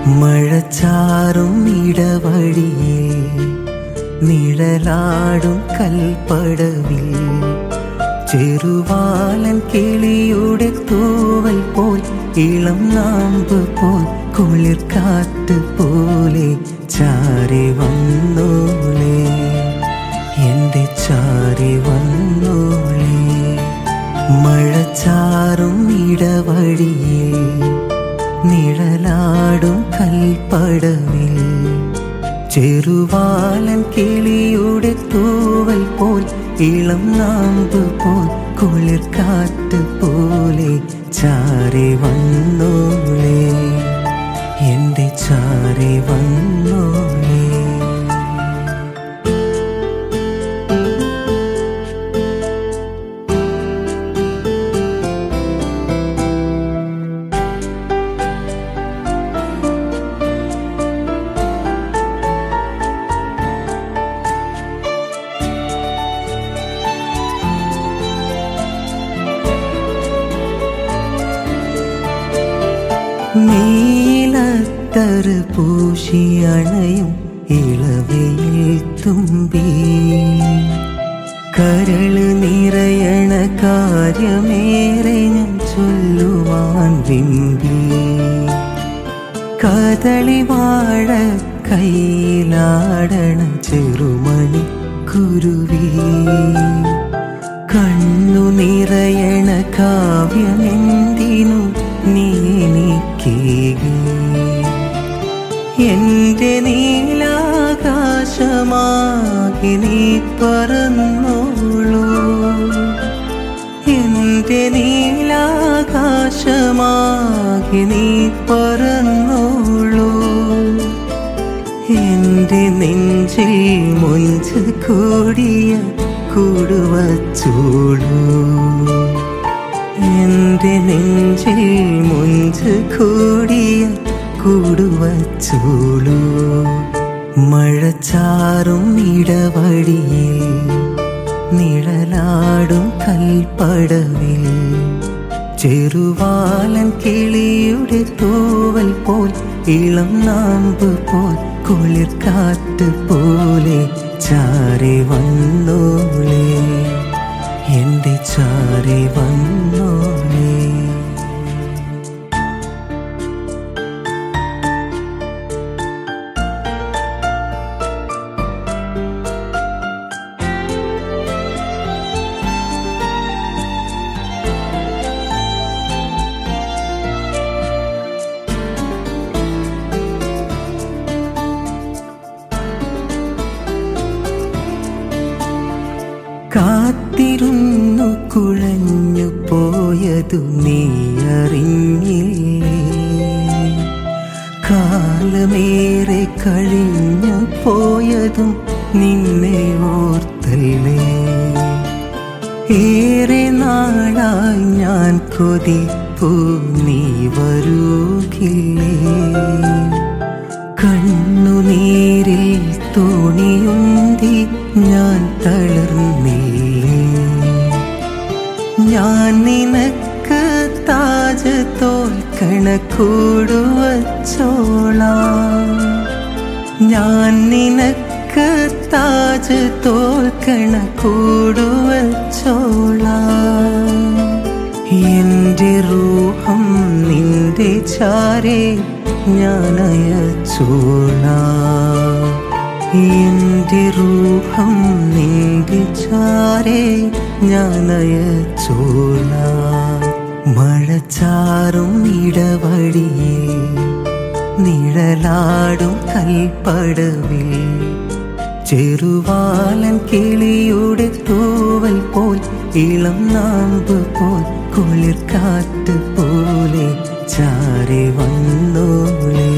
മഴച്ചാറും ഇടവഴിയിൽ നിഴലാടും കൽപ്പടവിൽ ചെറുവാലൻ കിളിയുടെ തൂവൽ പോൽ ഇളം നാമ്പ് പോൽ കുളിർ കാറ്റ് പോലെ ചാരി വന്നോളേ എന്റെ ചാരി വന്നോളേ മഴച്ചാറും ഇടവഴിയിൽ നിഴലാടും കൽപ്പടവിൽ ചെറുവാലൻ കിളിയുടെ തൂവൽ പോൽ ഇളം നാമ്പ് പോൽ കുളിർ കാറ്റ് പോലെ ചാരി വന്നോളേ എന്റെ ചാരി വന്നോളേ നീലത്തറ് പൂശിയണയും ഇളവയിൽ തുമ്പി കരള് നിറയണ കാര്യമേറെ ഞാൻ ചൊല്ലുവാൻ വിമ്പി കദളി വാഴ കയ്യിലാടണ ചെറുമണി കുരുവി കണ്ണു നിറയണ കാവ്യമെന്തിനു നീ എനിക്കേകി എന്റെ നീലാകാശമാകി നീ പറന്നോളൂ എന്റെ നീലാകാശമാകി നീ പറന്നോളൂ എന്റെ നെഞ്ചിൽ മൊഞ്ച് കൂടിയ കൂടുവച്ചോളൂ എന്റെ നെഞ്ചിൽ മൊഞ്ച് കൂടിയ കൂടുവച്ചോളൂ മഴച്ചാറും ഇടവഴിയിൽ നിഴലാടും കൽപ്പടവിൽ ചെറുവാലൻ കിളിയുടെ തൂവൽ പോൽ ഇളം നാമ്പ് പോൽ കുളിർ കാറ്റ് പോലെ ചാരി വന്നോളേ എന്റെ ചാരി വന്നോളേ കാത്തിരുന്നു കുഴഞ്ഞു പോയതു നീ അറിഞ്ഞില്ലേ കാലമേറെ കഴിഞ്ഞു പോയതും നിന്നെ ഓർത്തല്ലേ ഏറെ നാളായി ഞാൻ കൊതിപ്പൂ നീ വരൂകില്ലേ കണ്ണുനീരിൽ തോണിയുന്തി ഞാൻ തളർന്നില്ലേ ഞാൻ നിനക്ക് താജ് തോൽക്കണ കൂടുവച്ചോളാം ഞാൻ നിനക്ക് താജ് തോൽക്കണ കൂടുവച്ചോളാം എന്റെ റൂഹം നിന്റെ ചാരേ ഞാൻ അയച്ചോളാം എന്റെ റൂഹം നിന്റെ ചാരേ ഞാൻ അയച്ചോളാം മഴച്ചാറും ഇടവഴിയിൽ നിഴലാടും കൽപ്പടവിൽ ചെറുവാലൻ കിളിയുടെ തൂവൽ പോൽ ഇളം നാമ്പ് പോൽ കുളിർ കാറ്റ് പോലെ ചാരി വന്നോളേ